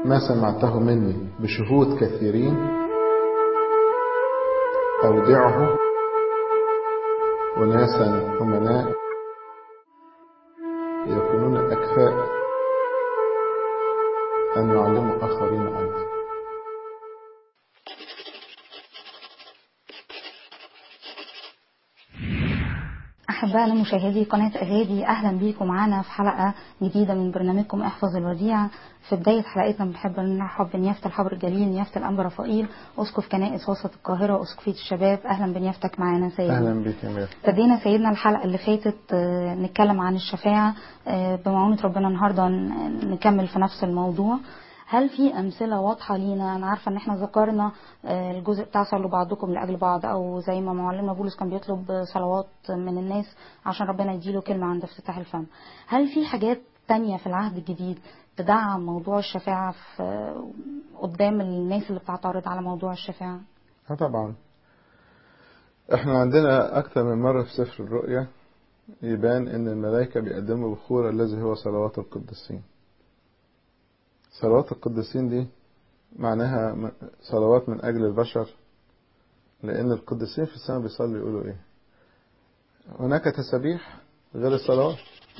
ما سمعته مني بشهود كثيرين أودعه أناسا أمناء يكونون أكفاء أن يعلموا آخرين أيضا أحبائنا مشاهدي قناة أغادي أهلا بيكم معانا في حلقة جديدة من برنامجكم احفظ الوديعة في بداية حلقتنا بنحب نرحب بنيافة الحبر الجليل نيافة الأنبا رفائيل أسقف كنائس وسط القاهرة وأسقفية الشباب أهلا بنيافتك معانا سيدنا أهلا بك يا مير ابتدينا سيدنا الحلقة اللي فاتت آه، نتكلم عن الشفاعة آه، بمعونة ربنا النهاردة ن- نكمل في نفس الموضوع هل في أمثلة واضحة لينا أنا عارفة إن إحنا ذكرنا آه، الجزء بتاع صلوا بعضكم لأجل بعض أو زي ما معلمنا بولس كان بيطلب صلوات من الناس عشان ربنا يديله كلمة عند افتتاح الفم هل في حاجات تانية في العهد الجديد تدعم موضوع الشفاعة في قدام الناس اللي بتعترض على موضوع الشفاعة اه طبعا احنا عندنا أكثر من مرة في سفر الرؤيا يبان إن الملائكة بيقدموا بخور الذي هو صلوات القديسين صلوات القديسين دي معناها م- صلوات من أجل البشر لأن القديسين في السماء بيصلوا يقولوا إيه هناك تسابيح غير الصلوات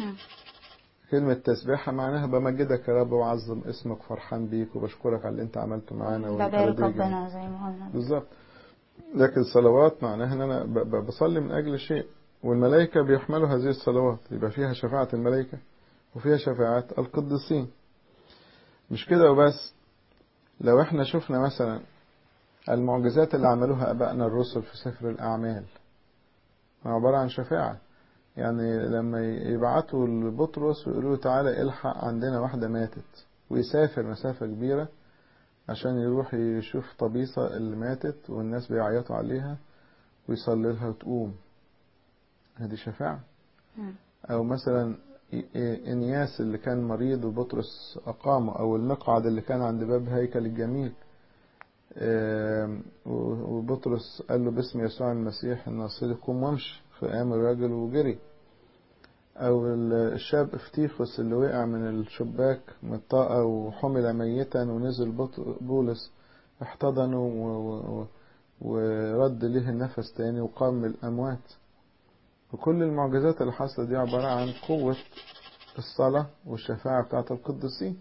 كلمة تسبيحة معناها بمجدك يا رب وأعظم اسمك فرحان بيك وبشكرك على اللي أنت عملته معانا ببارك والأرض دي ربنا زي ما قلنا بالظبط لكن الصلوات معناها ان انا ب- ب- بصلي من اجل شيء والملائكه بيحملوا هذه الصلوات يبقى فيها شفاعه الملائكه وفيها شفاعه القديسين مش كده وبس لو احنا شفنا مثلا المعجزات اللي عملوها ابائنا الرسل في سفر الاعمال عباره عن شفاعه يعني لما ي- يبعتوا لبطرس ويقولوا له تعالى الحق عندنا واحده ماتت ويسافر مسافه كبيره عشان يروح يشوف طبيصة اللي ماتت والناس بيعيطوا عليها ويصلي لها وتقوم هذه شفاعة مم. أو مثلا إ- إ- إنياس اللي كان مريض وبطرس أقامه أو المقعد اللي كان عند باب هيكل الجميل آم، و- وبطرس قال له باسم يسوع المسيح الناصري قوم وامشي فقام الراجل وجري أو ال- الشاب افتيخوس اللي وقع من الشباك من الطاقة وحمل ميتا ونزل بط- بولس احتضنه و- و- ورد له النفس تاني وقام من الأموات وكل المعجزات اللي حصلت دي عبارة عن قوة الصلاة والشفاعة بتاعة القديسين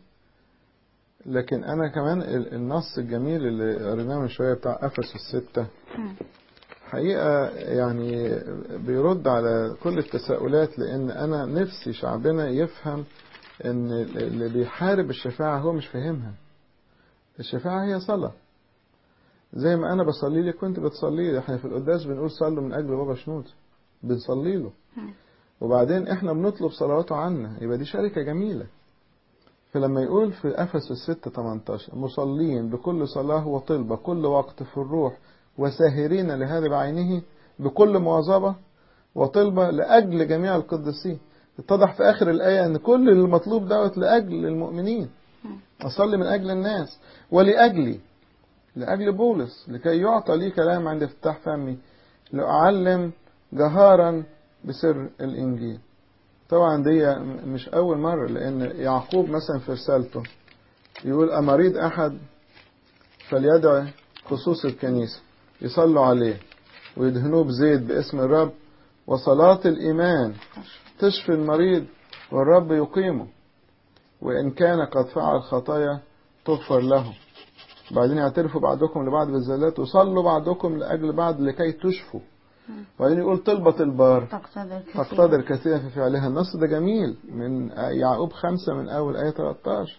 لكن أنا كمان ال- النص الجميل اللي قريناه من شوية بتاع أفسس الستة مم. حقيقة يعني بيرد على كل التساؤلات لأن أنا نفسي شعبنا يفهم إن اللي بيحارب الشفاعة هو مش فاهمها الشفاعة هي صلاة زي ما أنا بصلي لك وأنت بتصلي لي إحنا في القداس بنقول صلوا من أجل بابا شنود بنصلي له مم. وبعدين إحنا بنطلب صلواته عنا يبقى دي شركة جميلة فلما يقول في أفسس 6 18 مصلين بكل صلاة وطلبة كل وقت في الروح وساهرين لهذا بعينه بكل مواظبة وطلبة لأجل جميع القديسين اتضح في آخر الآية أن كل المطلوب دوت لأجل المؤمنين أصلي من أجل الناس ولأجلي لأجل بولس لكي يعطى لي كلام عند افتتاح فمي لأعلم جهارا بسر الإنجيل طبعا دي مش أول مرة لأن يعقوب مثلا في رسالته يقول أمريض أحد فليدعي خصوص الكنيسة يصلوا عليه ويدهنوه بزيت باسم الرب وصلاة الإيمان تشفي المريض والرب يقيمه وإن كان قد فعل خطايا تغفر له بعدين يعترفوا بعضكم لبعض بالزلات وصلوا بعضكم لأجل بعض لكي تشفوا وبعدين يقول طلبة البار تقتدر كثيرا تقتدر كثيرا في فعلها النص ده جميل من يعقوب خمسة من أول آية 13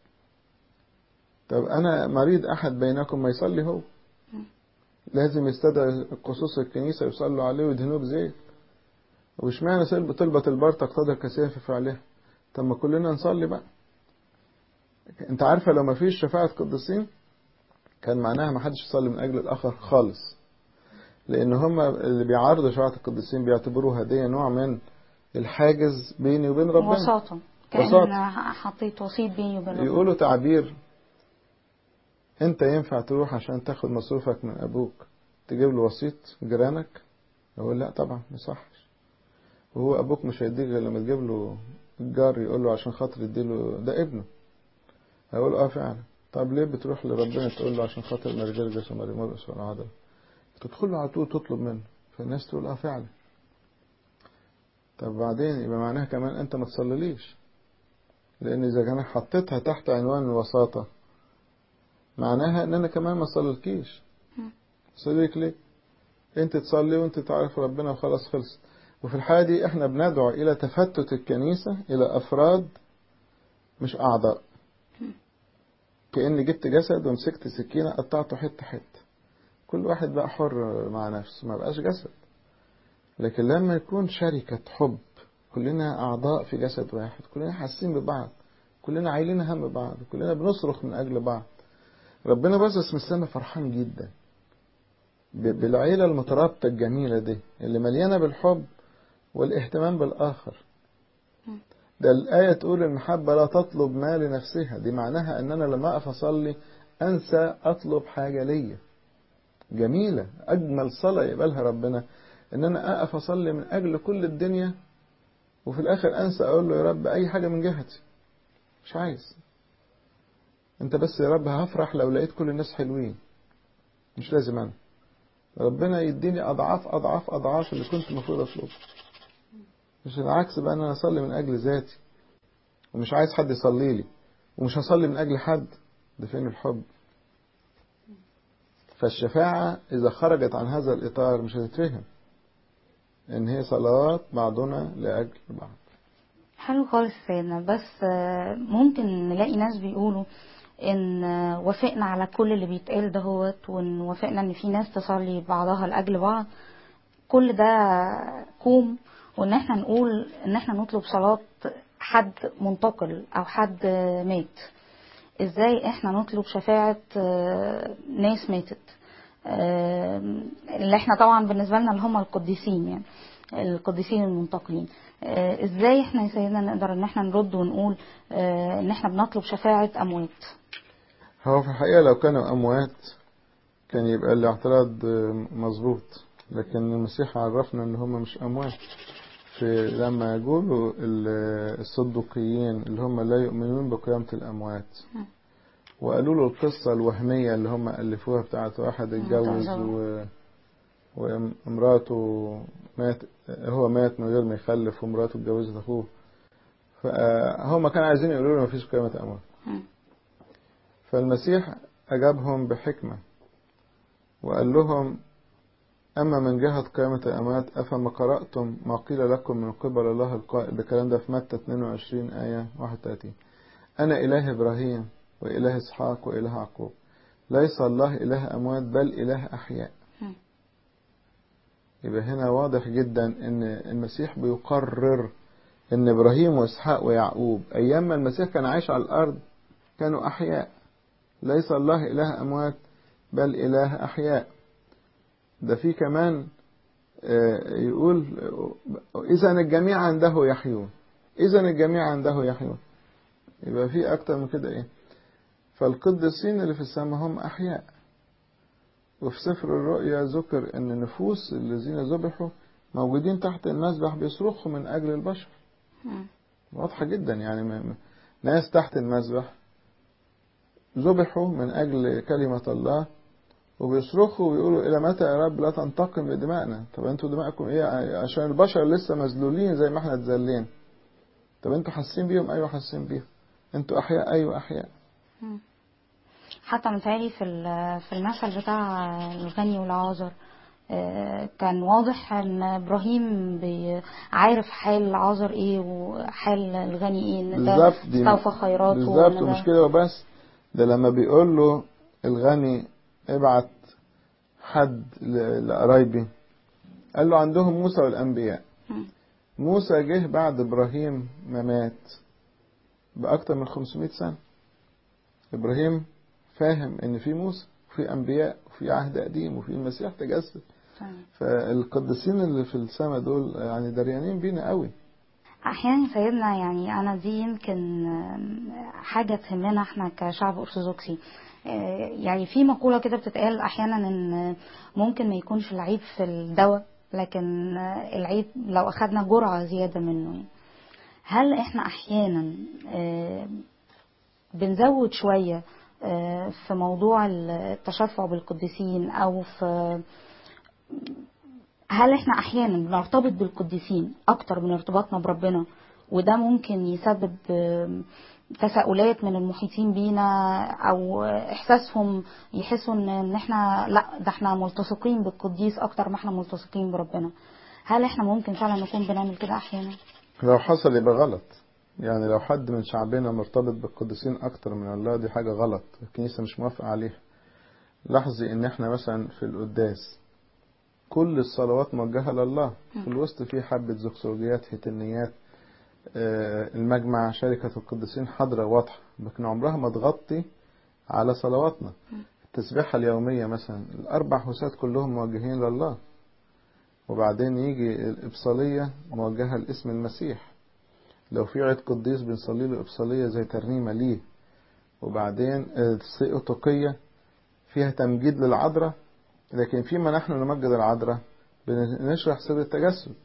طب أنا مريض أحد بينكم ما يصلي هو لازم يستدعي قصوص الكنيسة يصلوا عليه ويدهنوه بزيت وش معنى سلب طلبة البار تقتدر كثيرا في فعلها طب ما كلنا نصلي بقى انت عارفة لو ما فيش شفاعة قديسين كان معناها ما حدش يصلي من أجل الآخر خالص لأن هم اللي بيعارضوا شفاعة القديسين بيعتبروها هدية نوع من الحاجز بيني وبين ربنا وساطة كأن وساطة. حطيت وسيط بيني وبين ربنا. يقولوا تعبير انت ينفع تروح عشان تاخد مصروفك من ابوك تجيب له وسيط جيرانك يقول لا طبعا ما يصحش وهو ابوك مش هيديك غير لما تجيب له الجار يقول له عشان خاطر يديله ده ابنه هيقول اه فعلا طب ليه بتروح لربنا تقول له عشان خاطر ما رجلجس وما مرقس ولا عضل تدخل له على طول تطلب منه فالناس تقول اه فعلا طب بعدين يبقى معناها كمان انت ما تصليليش لان اذا كان حطيتها تحت عنوان الوساطة معناها ان انا كمان ما صليلكيش صليك ليه انت تصلي وانت تعرف ربنا وخلاص خلص وفي الحالة دي احنا بندعو الى تفتت الكنيسة الى افراد مش اعضاء كأني جبت جسد ومسكت سكينة قطعته حتة حتة كل واحد بقى حر مع نفسه ما بقاش جسد لكن لما يكون شركة حب كلنا أعضاء في جسد واحد كلنا حاسين ببعض كلنا عايلين هم بعض كلنا بنصرخ من أجل بعض ربنا باصص من السماء فرحان جدا بالعيلة المترابطة الجميلة دي اللي مليانة بالحب والاهتمام بالآخر ده الآية تقول المحبة لا تطلب ما لنفسها دي معناها أن أنا لما أقف أصلي أنسى أطلب حاجة ليا جميلة أجمل صلاة يقبلها ربنا أن أنا أقف أصلي من أجل كل الدنيا وفي الآخر أنسى أقول له يا رب أي حاجة من جهتي مش عايز أنت بس يا رب هفرح لو لقيت كل الناس حلوين مش لازم أنا ربنا يديني أضعاف أضعاف أضعاف اللي كنت المفروض أطلبه مش العكس بقى أنا أصلي من أجل ذاتي ومش عايز حد يصلي لي ومش هصلي من أجل حد ده فين الحب فالشفاعة إذا خرجت عن هذا الإطار مش هتتفهم إن هي صلوات بعضنا لأجل بعض حلو خالص سيدنا بس ممكن نلاقي ناس بيقولوا ان وافقنا على كل اللي بيتقال دهوت وان وافقنا ان في ناس تصلي بعضها لاجل بعض كل ده كوم وان احنا نقول ان احنا نطلب صلاة حد منتقل او حد مات ازاي احنا نطلب شفاعة ناس ماتت اللي احنا طبعا بالنسبة لنا اللي هم القديسين يعني القديسين المنتقلين ازاي احنا يا سيدنا نقدر ان احنا نرد ونقول ان احنا بنطلب شفاعة اموات هو في الحقيقة لو كانوا اموات كان يبقى الاعتراض مظبوط لكن المسيح عرفنا ان هم مش اموات في لما يقولوا الصدوقيين اللي هم لا يؤمنون بقيامة الأموات وقالوا له القصة الوهمية اللي هم ألفوها بتاعت واحد اتجوز و... ومراته مات هو مات من غير ما يخلف ومراته اتجوزت أخوه فهم كانوا عايزين يقولوا له مفيش قيامة أموات فالمسيح أجابهم بحكمة وقال لهم أما من جهة قيامة الأموات أفما قرأتم ما قيل لكم من قبل الله القائل الكلام ده في متى 22 آية 31 أنا إله إبراهيم وإله إسحاق وإله يعقوب ليس الله إله أموات بل إله أحياء يبقى هنا واضح جدا أن المسيح بيقرر أن إبراهيم وإسحاق ويعقوب أيام ما المسيح كان عايش على الأرض كانوا أحياء ليس الله إله أموات بل إله أحياء ده في كمان يقول إذا الجميع عنده يحيون إذا الجميع عنده يحيون يبقى في أكتر من كده إيه فالقديسين اللي في السماء هم أحياء وفي سفر الرؤيا ذكر أن نفوس الذين ذبحوا موجودين تحت المذبح بيصرخوا من أجل البشر واضحة جدا يعني ناس تحت المذبح ذبحوا من أجل كلمة الله وبيصرخوا ويقولوا إلى متى يا رب لا تنتقم بدمائنا طب أنتوا دماءكم إيه عشان البشر لسه مذلولين زي ما احنا اتذلين طب أنتوا حاسين بيهم أيوة حاسين بيهم أنتوا أحياء أيوة أحياء حتى متهيألي في في المثل بتاع الغني والعازر كان واضح ان ابراهيم عارف حال العازر ايه وحال الغني ايه ان ده استوفى خيراته بالظبط ومش كده وبس ده لما بيقول له الغني ابعت حد لقرايبي قال له عندهم موسى والأنبياء موسى جه بعد إبراهيم ما مات بأكتر من 500 سنة إبراهيم فاهم إن في موسى وفي أنبياء وفي عهد قديم وفي المسيح تجسد فالقديسين اللي في السماء دول يعني دريانين بينا قوي احيانا سيدنا يعني انا دي يمكن حاجه تهمنا احنا كشعب ارثوذكسي يعني في مقولة كده بتتقال أحيانا إن ممكن ما يكونش العيب في الدواء لكن العيب لو أخدنا جرعة زيادة منه هل إحنا أحيانا بنزود شوية آه، في موضوع التشفع بالقديسين او في هل احنا احيانا بنرتبط بالقديسين اكتر من ارتباطنا بربنا وده ممكن يسبب آم، تساؤلات من المحيطين بينا او احساسهم يحسوا ان إن احنا لا ده احنا ملتصقين بالقديس اكتر ما احنا ملتصقين بربنا هل احنا ممكن فعلا نكون بنعمل كده احيانا لو حصل يبقى غلط يعني لو حد من شعبنا مرتبط بالقديسين اكتر من الله دي حاجة غلط الكنيسة مش موافقة عليها لاحظي ان احنا مثلا في القداس كل الصلوات موجهة لله في الوسط في حبة زكسولوجيات هتنيات آه، المجمع شركة القديسين حاضرة واضحة لكن عمرها ما تغطي على صلواتنا التسبيحة اليومية مثلا الأربع حسات كلهم موجهين لله وبعدين يجي الإبصالية موجهة لاسم المسيح لو في عيد قديس بنصلي له إبصالية زي ترنيمة ليه وبعدين السيئوتوقية فيها تمجيد للعذراء لكن فيما نحن نمجد العذراء بنشرح سر التجسد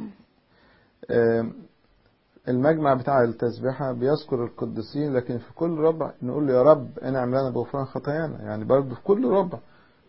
آم، المجمع بتاع التسبيحة بيذكر القديسين لكن في كل ربع نقول له يا رب انعم لنا بغفران خطايانا يعني برضه في كل ربع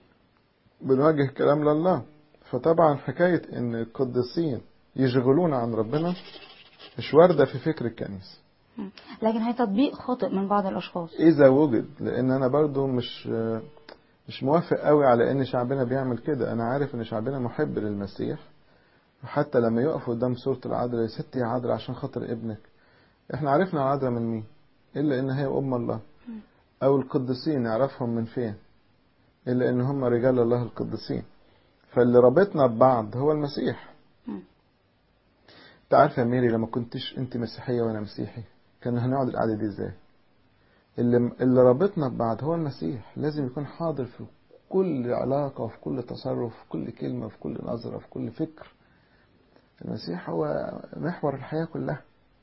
بنوجه كلام لله فطبعا حكاية ان القديسين يشغلونا عن ربنا مش واردة في فكر الكنيسة لكن هي تطبيق خاطئ من بعض الاشخاص إذا وجد لأن أنا برضو مش مش موافق قوي على إن شعبنا بيعمل كده أنا عارف إن شعبنا محب للمسيح وحتى لما يقف قدام صورة العذراء يا ستي يا عذراء عشان خاطر ابنك إحنا عرفنا العذراء من مين إلا إن هي أم الله أو القديسين نعرفهم من فين إلا إن هم رجال الله القديسين فاللي رابطنا ببعض هو المسيح مم. انت عارفه يا ميري لما كنتش انت مسيحيه وانا مسيحي كنا هنقعد القعده دي ازاي اللي اللي رابطنا ببعض هو المسيح لازم يكون حاضر في كل علاقه وفي كل تصرف في كل كلمه في كل نظره في كل فكر المسيح هو محور الحياه كلها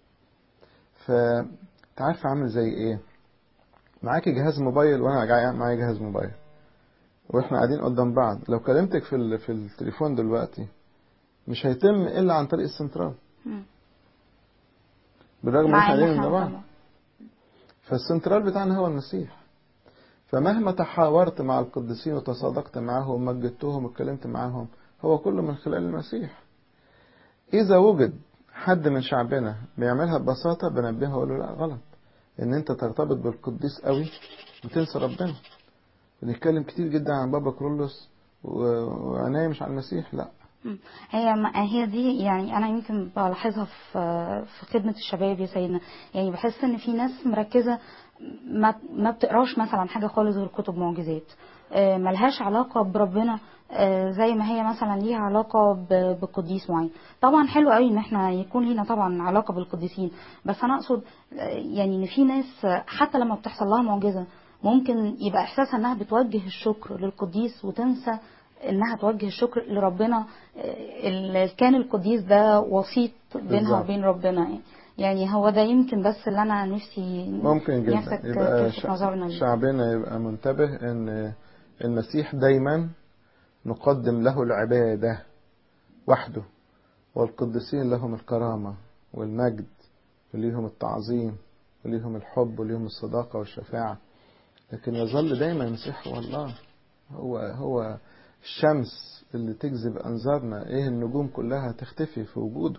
فانت عارفه عامل زي ايه معاكي جهاز موبايل وانا جاي معايا جهاز موبايل واحنا قاعدين قدام بعض لو كلمتك في ال- في التليفون دلوقتي مش هيتم الا عن طريق السنترال مم. بالرغم ان مع احنا إن قاعدين إحنا قدام بعض قدام بعض. فالسنترال بتاعنا هو المسيح فمهما تحاورت مع القديسين وتصادقت معاهم ومجدتهم واتكلمت معاهم هو كله من خلال المسيح إذا وجد حد من شعبنا بيعملها ببساطة بنبهه وأقول له لا غلط إن أنت ترتبط بالقديس قوي وتنسى ربنا بنتكلم كتير جدا عن بابا كرولوس و- وعناية مش على المسيح لا مم. هي ما هي دي يعني انا يمكن بلاحظها في في خدمه الشباب يا سيدنا يعني بحس ان في ناس مركزه ما ما بتقراش مثلا حاجه خالص غير كتب معجزات آه، ملهاش علاقه بربنا آه، زي ما هي مثلا ليها علاقه ب- بقديس معين طبعا حلو قوي ان احنا يكون لينا طبعا علاقه بالقديسين بس انا اقصد آه، يعني ان في ناس آه، حتى لما بتحصل لها معجزه ممكن يبقى احساسها انها بتوجه الشكر للقديس وتنسى انها توجه الشكر لربنا آه، اللي كان القديس ده وسيط بينها بالظبط. وبين ربنا يعني هو ده يمكن بس اللي انا نفسي ممكن جدا نفسك يبقى تلفت نظرنا ليه. شعبنا يبقى منتبه ان المسيح دايما نقدم له العبادة وحده والقديسين لهم الكرامة والمجد وليهم التعظيم وليهم الحب وليهم الصداقة والشفاعة لكن يظل دايما المسيح هو الله هو هو الشمس اللي تجذب أنظارنا إيه النجوم كلها تختفي في وجوده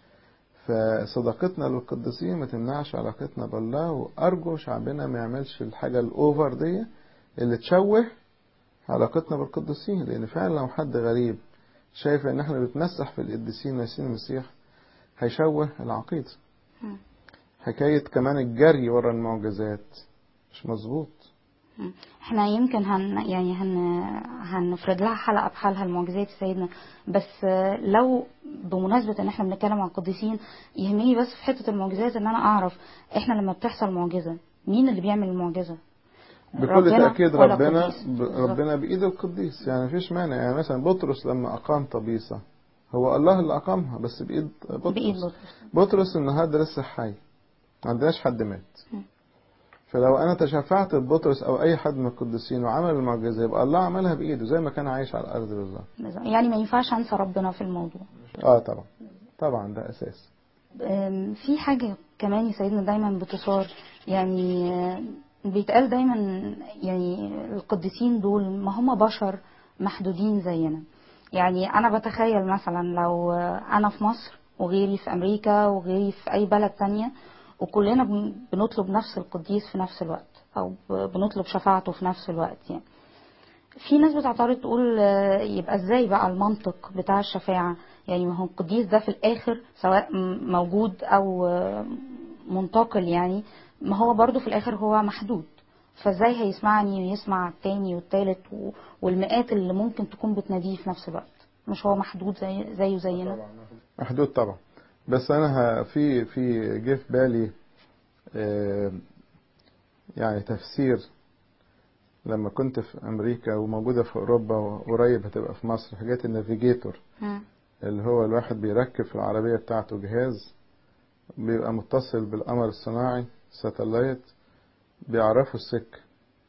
فصداقتنا للقديسين ما تمنعش علاقتنا بالله وأرجو شعبنا ما يعملش الحاجة الأوفر دي اللي تشوه علاقتنا بالقديسين لأن فعلا لو حد غريب شايف إن إحنا بنتمسح في القديسين ناسين المسيح هيشوه العقيدة مم. حكاية كمان الجري ورا المعجزات مش مظبوط مم. احنا يمكن هن يعني هن هنفرد لها حلقه بحالها المعجزات يا سيدنا بس آه، لو بمناسبه ان احنا بنتكلم عن القديسين يهمني بس في حته المعجزات ان انا اعرف احنا لما بتحصل معجزه مين اللي بيعمل المعجزه بكل ربنا تأكيد ولا ربنا القديس؟ ب- بالظبط. ربنا بإيد القديس يعني مفيش مانع يعني مثلا بطرس لما أقام طبيسة هو الله اللي أقامها بس بإيد بطرس بايد بطرس بطرس النهارده لسه حي ما عندناش حد مات مم. فلو انا تشفعت ببطرس او اي حد من القديسين وعمل المعجزه يبقى الله عملها بايده زي ما كان عايش على الارض بالظبط بالظبط. يعني ما ينفعش انسى ربنا في الموضوع اه طبعا طبعا ده اساس أم، في حاجة كمان يا سيدنا دايما بتصار يعني آه، بيتقال دايما يعني القديسين دول ما هم بشر محدودين زينا يعني انا بتخيل مثلا لو انا في مصر وغيري في امريكا وغيري في اي بلد تانية وكلنا بن- بنطلب نفس القديس في نفس الوقت او ب- بنطلب شفاعته في نفس الوقت يعني في ناس بتعترض تقول آه، يبقى ازاي بقى المنطق بتاع الشفاعة يعني ما هو القديس ده في الاخر سواء م- موجود او آه، منتقل يعني ما هو برضو في الاخر هو محدود فازاي هيسمعني ويسمع التاني والتالت و- والمئات اللي ممكن تكون بتناديه في نفس الوقت مش هو محدود زي زيه زينا محدود طبعا بس انا ه- في في جه في بالي آه، يعني تفسير لما كنت في امريكا وموجوده في اوروبا وقريب هتبقى في مصر حاجات النافيجيتور مم. اللي هو الواحد بيركب في العربيه بتاعته جهاز بيبقى متصل بالقمر الصناعي ساتلايت بيعرفوا السكه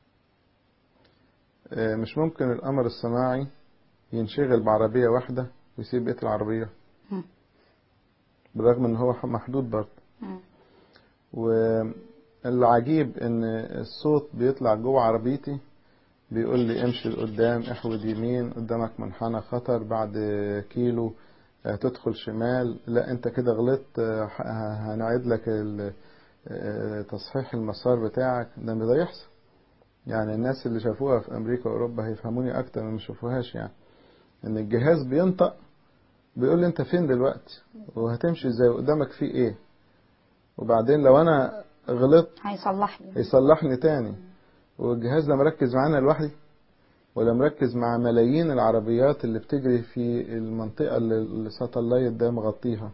آه، مش ممكن القمر الصناعي ينشغل بعربيه واحده ويسيب بقيه العربيه مم. بالرغم ان هو محدود برضه مم. والعجيب ان الصوت بيطلع جوه عربيتي بيقول لي امشي لقدام احود يمين قدامك منحنى خطر بعد كيلو آه، تدخل شمال لا انت كده غلطت آه، ه- هنعيد لك ال- آه، تصحيح المسار بتاعك ده ده يحصل يعني الناس اللي شافوها في امريكا واوروبا هيفهموني اكتر من ما شافوهاش يعني ان الجهاز بينطق بيقول لي انت فين دلوقتي وهتمشي ازاي وقدامك في ايه وبعدين لو انا غلطت هيصلح لي هيصلحني تاني والجهاز ده مركز معانا لوحدي ولا مركز مع ملايين العربيات اللي بتجري في المنطقة اللي الساتلايت ده مغطيها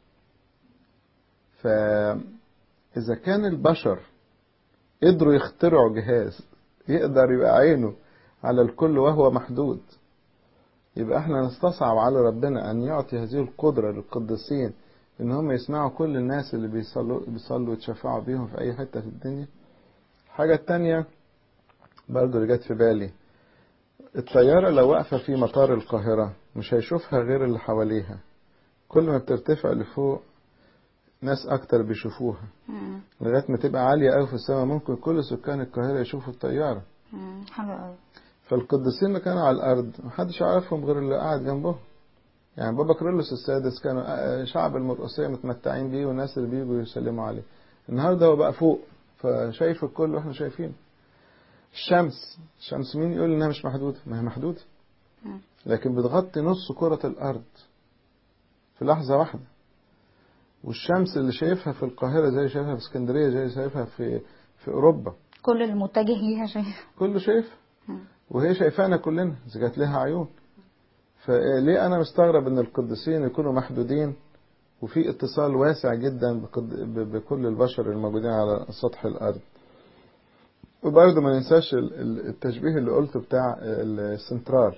فإذا كان البشر قدروا يخترعوا جهاز يقدر يبقى عينه على الكل وهو محدود يبقى احنا نستصعب على ربنا أن يعطي هذه القدرة للقديسين إن هم يسمعوا كل الناس اللي بيصلوا بيصلوا ويتشفعوا بيهم في أي حتة في الدنيا الحاجة التانية برضو اللي جت في بالي الطيارة لو واقفة في مطار القاهرة مش هيشوفها غير اللي حواليها كل ما بترتفع لفوق ناس أكتر بيشوفوها مم. لغاية ما تبقى عالية أوي في السماء ممكن كل سكان القاهرة يشوفوا الطيارة مم. حلو قوي فالقديسين اللي كانوا على الأرض محدش يعرفهم غير اللي قاعد جنبهم يعني بابا كرولوس السادس كانوا آه، شعب المرقسية متمتعين بيه والناس اللي بيجوا يسلموا عليه النهارده هو بقى فوق فشايف الكل واحنا شايفين الشمس الشمس مين يقول انها مش محدودة ما هي محدودة مم. لكن بتغطي نص كرة الأرض في لحظة واحدة والشمس اللي شايفها في القاهرة زي شايفها في اسكندرية زي شايفها في في أوروبا كل المتجه ليها شايف كله شايف مم. وهي شايفانا كلنا إذا كانت لها عيون فليه أنا مستغرب إن القديسين يكونوا محدودين وفي اتصال واسع جدا بقد- ب- بكل البشر الموجودين على سطح الأرض وبرضه ما ننساش ال- ال- التشبيه اللي قلته بتاع السنترال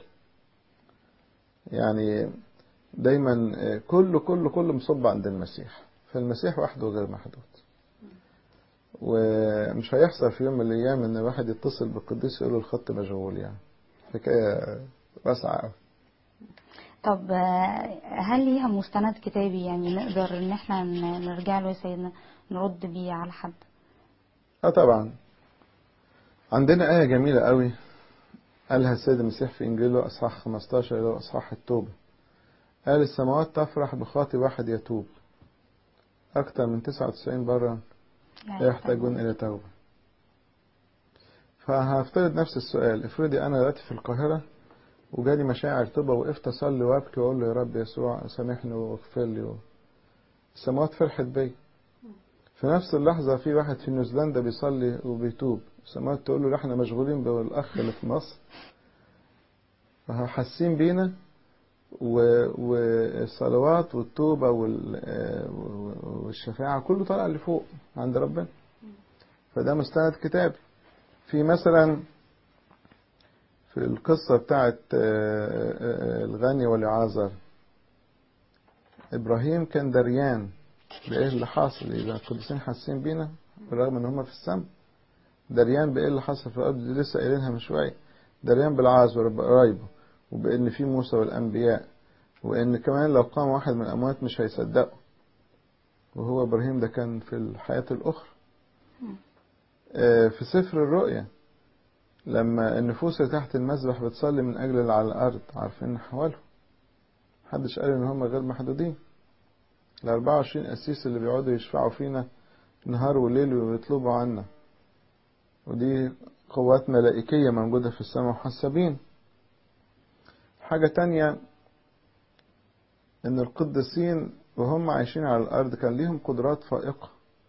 يعني دايما كله كله كله مصب عند المسيح فالمسيح وحده غير محدود ومش هيحصل في يوم من الايام ان واحد يتصل بالقديس يقول له الخط مشغول يعني حكايه واسعه قوي طب آه، هل ليها مستند كتابي يعني نقدر ان احنا ن- نرجع له يا سيدنا نرد بيه على حد اه طبعا عندنا آية جميلة قوي قالها السيد المسيح في إنجيله أصحاح 15 اللي هو أصحاح التوبة قال السماوات تفرح بخاطي واحد يتوب أكثر من 99 برا لا يحتاجون إلى توبة فهفترض نفس السؤال افرضي أنا دلوقتي في القاهرة وجالي مشاعر توبة وقفت أصلي وأبكي وأقول له يا رب يسوع سامحني واغفر لي السماوات فرحت بيا في نفس اللحظة في واحد في نيوزيلندا بيصلي وبيتوب السماوات تقول له احنا مشغولين بالأخ اللي في مصر فحاسين بينا و- والصلوات والتوبة وال- آه، والشفاعة كله طالع لفوق عند ربنا فده مستند كتابي في مثلا في القصة بتاعت آه، آه، الغني والعازر إبراهيم كان دريان بإيه اللي حاصل إذا القديسين حاسين بينا بالرغم إن هم في السماء دريان بإيه اللي حصل في الأرض دي لسه قايلينها من شوية دريان بالعازر بقرايبه وبإن في موسى والأنبياء وإن كمان لو قام واحد من الأموات مش هيصدقه وهو إبراهيم ده كان في الحياة الأخرى آه، في سفر الرؤيا لما النفوس اللي تحت المذبح بتصلي من أجل اللي على الأرض عارفين حوالهم محدش قال إن هم غير محدودين ال 24 قسيس اللي بيقعدوا يشفعوا فينا نهار وليل ويطلبوا عنا ودي قوات ملائكية موجودة في السماء محسبين حاجة تانية إن القديسين وهم عايشين على الأرض كان ليهم قدرات فائقة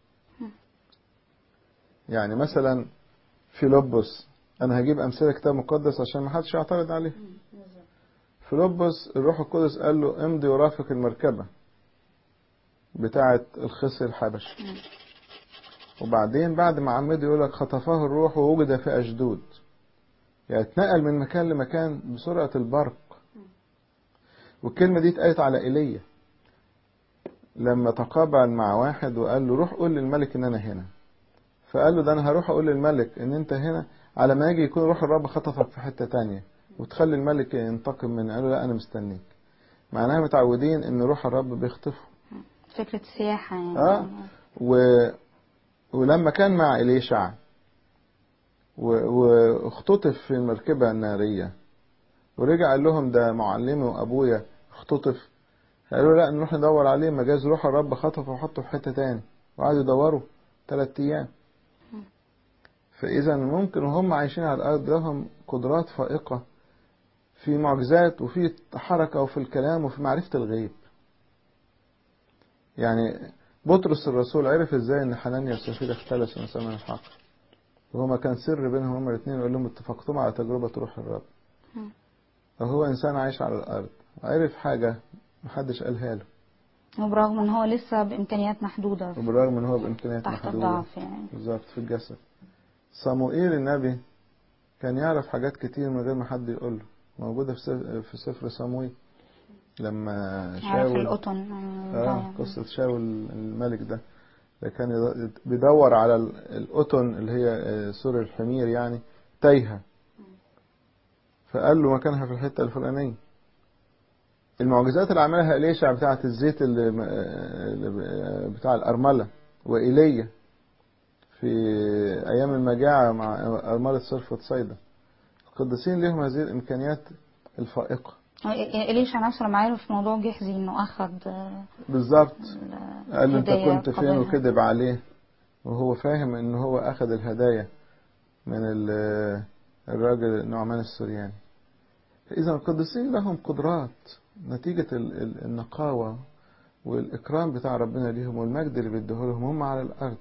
يعني مثلا فيلبس أنا هجيب أمثلة كتاب مقدس عشان ما حدش يعترض عليه فيلبس الروح القدس قال له امضي ورافق المركبة بتاعة الخصي الحبشي وبعدين بعد ما عمده يقول لك خطفه الروح ووجد في أشدود يعني اتنقل من مكان لمكان بسرعة البرق والكلمة دي اتقالت على إيليا لما تقابل مع واحد وقال له روح قول للملك ان انا هنا فقال له ده انا هروح اقول للملك ان انت هنا على ما يجي يكون روح الرب خطفك في حتة تانية وتخلي الملك ينتقم منه قال له لا انا مستنيك معناها متعودين ان روح الرب بيخطفه فكرة السياحة يعني اه و... ولما كان مع إليشع و... واختطف في المركبة النارية ورجع قال لهم ده معلمي وأبويا اختطف قالوا لا نروح ندور عليه مجاز روح الرب خطفه وحطه في حتة تاني وقعدوا يدوروا ثلاث أيام فإذا ممكن وهم عايشين على الأرض لهم قدرات فائقة في معجزات وفي حركة وفي الكلام وفي معرفة الغيب يعني بطرس الرسول عرف ازاي ان حنانيا وسفيرة اختلسوا من سمع الحق وهما كان سر بينهم هما الاثنين يقول لهم اتفقتم على تجربة روح الرب مم. وهو انسان عايش على الارض عرف حاجة محدش قالها له وبرغم ان هو لسه بامكانيات محدودة وبالرغم ان هو بامكانيات تحت محدودة الضعف يعني بالظبط في الجسد صموئيل النبي كان يعرف حاجات كتير من غير ما حد يقول له موجودة في سفر, في سفر صموئيل لما عارف شاول القطن اه ضايع. قصة شاول الملك ده اللي كان يد- بيدور على ال- القطن اللي هي آه، سور الحمير يعني تايهة فقال له مكانها في الحتة الفلانية المعجزات اللي عملها إليشع بتاعة الزيت اللي م- آه، اللي آه، بتاع الأرملة وإيليا في أيام المجاعة مع أرملة صرفة صيدا القديسين لهم هذه الإمكانيات الفائقة إليشا نفسه لما عرف موضوع جحزي انه اخذ آه، بالظبط ال- قال له انت هدية كنت فين قبلها. وكذب عليه وهو فاهم ان هو اخذ الهدايا من ال- الراجل نعمان السورياني فاذا القديسين لهم قدرات نتيجة ال- ال- النقاوة والإكرام بتاع ربنا ليهم والمجد اللي بيديه لهم هم على الأرض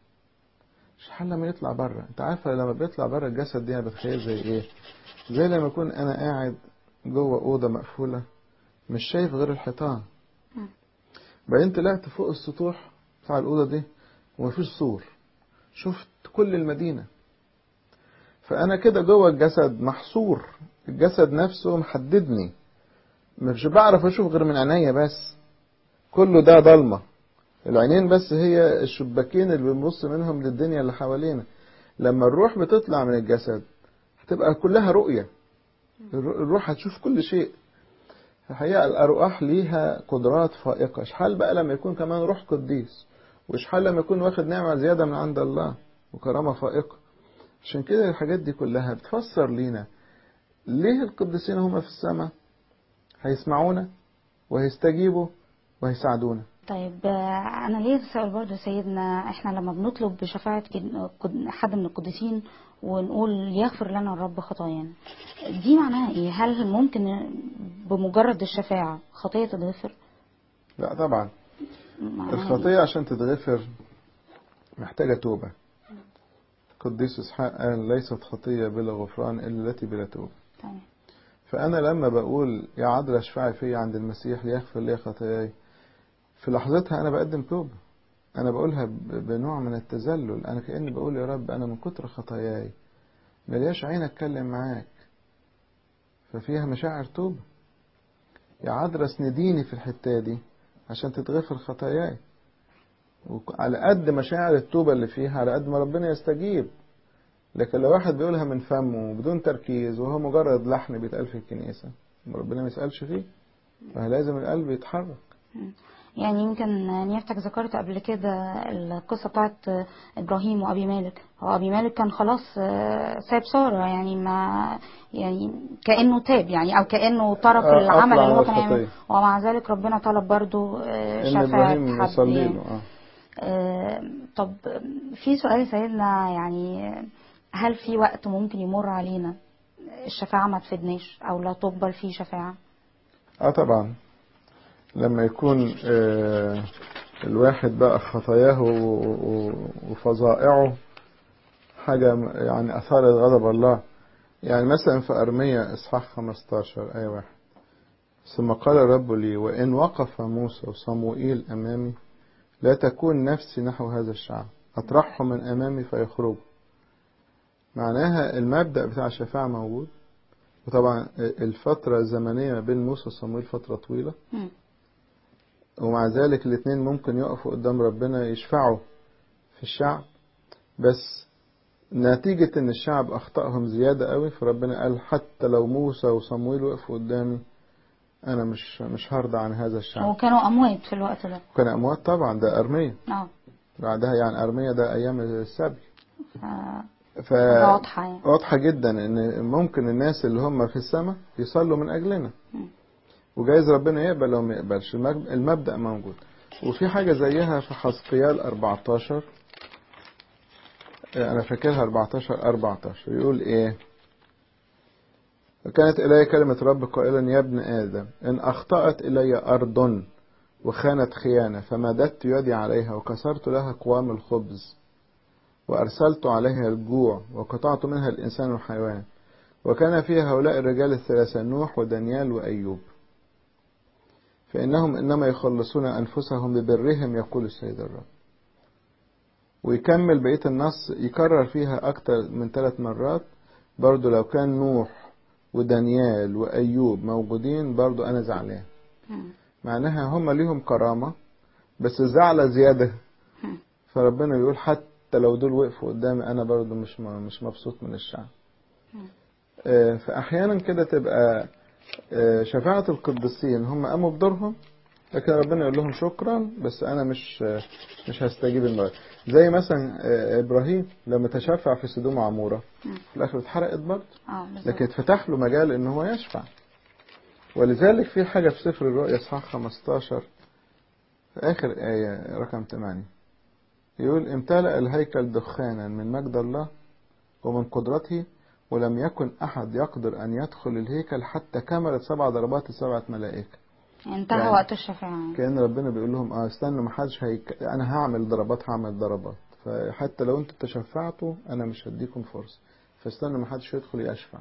مش حل لما يطلع بره انت عارفة لما بيطلع بره الجسد دي انا بتخيل زي ايه زي لما يكون انا قاعد جوه أوضة مقفولة مش شايف غير الحيطان مم. بعدين طلعت فوق السطوح بتاع الأوضة دي ومفيش سور شفت كل المدينة فأنا كده جوه الجسد محصور الجسد نفسه محددني مش بعرف أشوف غير من عينيا بس كله ده ضلمة العينين بس هي الشباكين اللي بنبص منهم للدنيا اللي حوالينا لما الروح بتطلع من الجسد هتبقى كلها رؤية الرو- الروح هتشوف كل شيء الحقيقة الأرواح ليها قدرات فائقة اشحال بقى لما يكون كمان روح قديس واشحال لما يكون واخد نعمة زيادة من عند الله وكرامة فائقة عشان كده الحاجات دي كلها بتفسر لينا ليه القديسين هم في السماء هيسمعونا وهيستجيبوا وهيساعدونا طيب آه، انا ليه بسأل برضه يا سيدنا احنا لما بنطلب بشفاعة كد- قد- حد من القديسين ونقول يغفر لنا الرب خطايانا دي معناها ايه هل ممكن بمجرد الشفاعة خطية تتغفر لا طبعا معناها الخطية عشان تتغفر محتاجة توبة قديس إسحاق قال ليست خطية بلا غفران إلا التي بلا توبة إيه؟ تمام فأنا لما بقول يا عذراء اشفعي فيا عند المسيح ليغفر لي خطاياي في لحظتها أنا بقدم توبة أنا بقولها ب- بنوع من التذلل أنا كأني بقول يا رب أنا من كتر خطاياي ملياش عين أتكلم معاك ففيها مشاعر توبة يا عذراء اسنديني في الحتة دي عشان تتغفر خطاياي وعلى قد مشاعر التوبة اللي فيها على قد ما ربنا يستجيب لكن لو واحد بيقولها من فمه بدون تركيز وهو مجرد لحن بيتقال في الكنيسة ربنا ما يسألش فيه فلازم القلب يتحرك يعني يمكن نيافتك ذكرت قبل كده القصة بتاعت إبراهيم وأبي مالك هو أبي مالك كان خلاص آه، ساب سارة يعني ما يعني كأنه تاب يعني أو كأنه ترك آه، العمل أطلع اللي هو من كان يعمله الخطية. ومع ذلك ربنا طلب برضو آه، إن شفاعة إبراهيم حد يصلي يعني. له آه. آه، طب في سؤال يا سيدنا يعني هل في وقت ممكن يمر علينا الشفاعة ما تفيدناش أو لا تقبل فيه شفاعة اه طبعا لما يكون آه الواحد بقى خطاياه و- و- وفظائعه حاجة م- يعني أثارت غضب الله يعني مثلا في أرمية إصحاح 15 آية واحد ثم قال الرب لي وإن وقف موسى وصموئيل أمامي لا تكون نفسي نحو هذا الشعب أطرحهم من أمامي فيخرجوا معناها المبدأ بتاع الشفاعة موجود وطبعا الفترة الزمنية ما بين موسى وصموئيل فترة طويلة مم. ومع ذلك الاثنين ممكن يقفوا قدام ربنا يشفعوا في الشعب بس نتيجة ان الشعب اخطأهم زيادة قوي فربنا قال حتى لو موسى وصمويل وقفوا قدامي انا مش مش هرضى عن هذا الشعب وكانوا أموات في الوقت ده كان اموات طبعا ده ارمية اه بعدها يعني ارمية ده ايام السبي ف- ف حاجة واضحة يعني واضحة جدا ان ممكن الناس اللي هم في السماء يصلوا من اجلنا مم. وجايز ربنا يقبل او ما يقبلش المج- المبدأ موجود وفي حاجة زيها في حزقيال 14 انا فاكرها 14 14 يقول ايه وكانت إلي كلمة رب قائلا يا ابن آدم إن أخطأت إلي أرض وخانت خيانة فمددت يدي عليها وكسرت لها قوام الخبز وأرسلت عليها الجوع وقطعت منها الإنسان والحيوان وكان فيها هؤلاء الرجال الثلاثة نوح ودانيال وأيوب فإنهم إنما يخلصون أنفسهم ببرهم يقول السيد الرب ويكمل بقية النص يكرر فيها أكتر من ثلاث مرات برضو لو كان نوح ودانيال وأيوب موجودين برضو أنا زعلان مم. معناها هم ليهم كرامة بس زعلة زيادة مم. فربنا بيقول حتى لو دول وقفوا قدامي أنا برضو مش م- مش مبسوط من الشعب مم. آه، فأحيانا كده تبقى آه، شفاعة القديسين هم قاموا بدورهم لكن ربنا يقول لهم شكرا بس أنا مش آه، مش هستجيب المرة زي مثلا آه، إبراهيم لما تشفع في سدوم وعمورة مم. في الآخر اتحرقت برضه اه بالظبط. لكن اتفتح له مجال ان هو يشفع ولذلك في حاجة في سفر الرؤيا اصحاح 15 في آخر آية رقم 8 يقول امتلأ الهيكل دخانا من مجد الله ومن قدرته ولم يكن أحد يقدر أن يدخل الهيكل حتى كملت سبع ضربات السبعة ملائكة انتهى يعني- وقت الشفاعة كأن ربنا بيقول لهم اه استنوا ما حدش هيك... أنا هعمل ضربات هعمل ضربات فحتى لو أنتوا تشفعتوا أنا مش هديكم فرصة فاستنوا ما حدش يدخل يشفع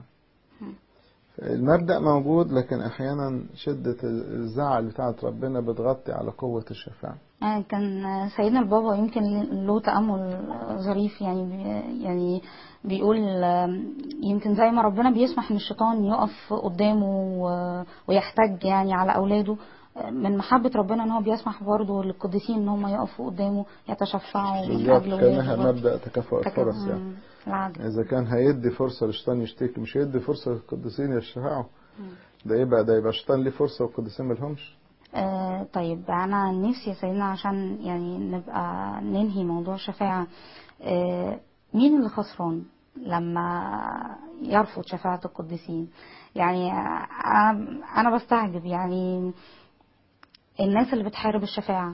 المبدأ موجود لكن أحيانا شدة الزعل بتاعت ربنا بتغطي على قوة الشفاعة يعني كان سيدنا البابا يمكن له تأمل ظريف يعني بي- يعني بيقول يمكن زي ما ربنا بيسمح ان الشيطان يقف قدامه و- ويحتج يعني على اولاده من محبة ربنا ان هو بيسمح برضه للقديسين ان هم يقفوا قدامه يتشفعوا من بالظبط اجل كأنها ولاده مبدأ تكافؤ الفرص يعني مم. العدل إذا كان هيدي فرصة للشيطان يشتكي مش هيدي فرصة للقديسين يشفعوا ده إيه بقى ده يبقى الشيطان ليه فرصة والقديسين ملهمش آه طيب انا نفسي يا سيدنا عشان يعني نبقى ننهي موضوع الشفاعة آه مين اللي خسران لما يرفض شفاعة القديسين يعني انا انا بستعجب يعني الناس اللي بتحارب الشفاعة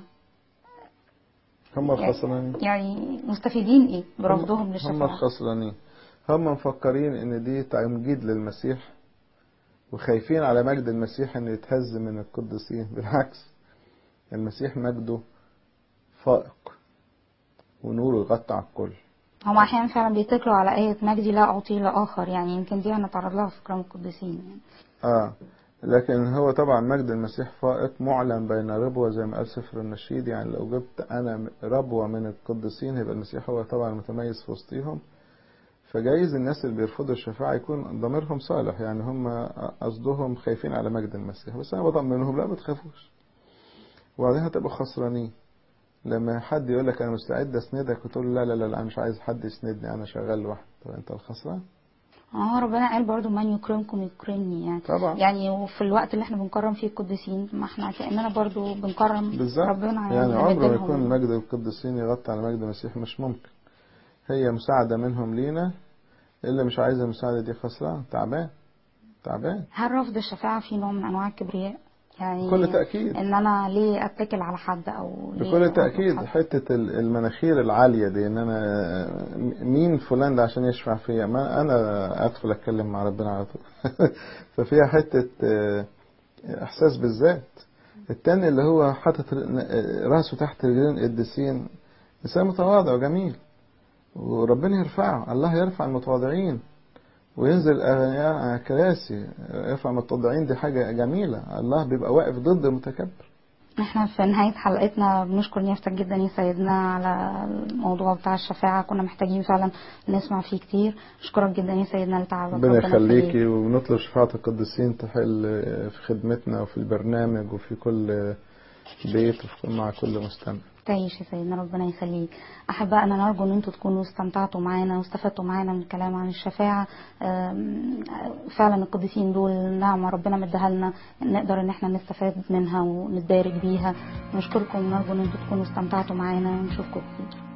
هم الخسرانين يعني مستفيدين ايه برفضهم هم للشفاعة الخسرانين هم مفكرين ان دي تمجيد للمسيح وخايفين على مجد المسيح انه يتهز من القديسين بالعكس المسيح مجده فائق ونوره يغطي على الكل هم احيانا فعلا بيتكلوا على آية مجدي لا اعطيه لاخر يعني يمكن دي هنتعرض لها في كلام القديسين يعني. اه لكن هو طبعا مجد المسيح فائق معلن بين ربوة زي ما قال سفر النشيد يعني لو جبت انا ربوة من القديسين يبقى المسيح هو طبعا متميز في وسطيهم فجايز الناس اللي بيرفضوا الشفاعة يكون ضميرهم صالح يعني هم قصدهم خايفين على مجد المسيح بس انا بطمنهم لا ما تخافوش وبعدين هتبقوا خسرانين لما حد يقول لك انا مستعد اسندك وتقول له لا لا لا, لا انا مش عايز حد يسندني انا شغال لوحدي طب انت الخسران اه ربنا قال برضو من يكرمكم يكرمني يعني طبعا يعني وفي الوقت اللي احنا بنكرم فيه القديسين ما احنا كأننا برضو بنكرم بالظبط ربنا يعني عمره ما بنديلهم. يكون مجد القديسين يغطي على مجد المسيح مش ممكن هي مساعدة منهم لينا اللي مش عايز المساعدة دي خسران تعبان تعبان هل رفض الشفاعة فيه نوع من انواع الكبرياء يعني بكل تأكيد ان انا ليه اتكل على حد او ليه بكل أطلب تأكيد حد؟ حتة ال- المناخير العالية دي ان انا مين فلان ده عشان يشفع فيا ما انا ادخل اتكلم مع ربنا على طول ففيها حتة آه، احساس بالذات التاني اللي هو حاطط ر- راسه تحت رجلين القديسين انسان متواضع وجميل وربنا يرفعه الله يرفع المتواضعين وينزل اغنياء على كراسي يرفع المتواضعين دي حاجة جميلة الله بيبقى واقف ضد المتكبر احنا في نهاية حلقتنا بنشكر نيافتك جدا يا سيدنا على الموضوع بتاع الشفاعة كنا محتاجين فعلا نسمع فيه كتير اشكرك جدا يا سيدنا لتعبك ربنا يخليك. يخليكي ونطلب شفاعة القديسين تحل في خدمتنا وفي البرنامج وفي كل بيت وفي مع كل مستمع تعيش يا سيدنا ربنا يخليك احبائنا نرجو ان انتوا تكونوا استمتعتوا معانا واستفدتوا معانا من الكلام عن الشفاعه أم، فعلا القديسين دول نعمه ربنا مديها لنا نقدر ان احنا نستفاد منها ونتبارك بيها نشكركم ونرجو ان انتوا تكونوا استمتعتوا معانا ونشوفكم كتير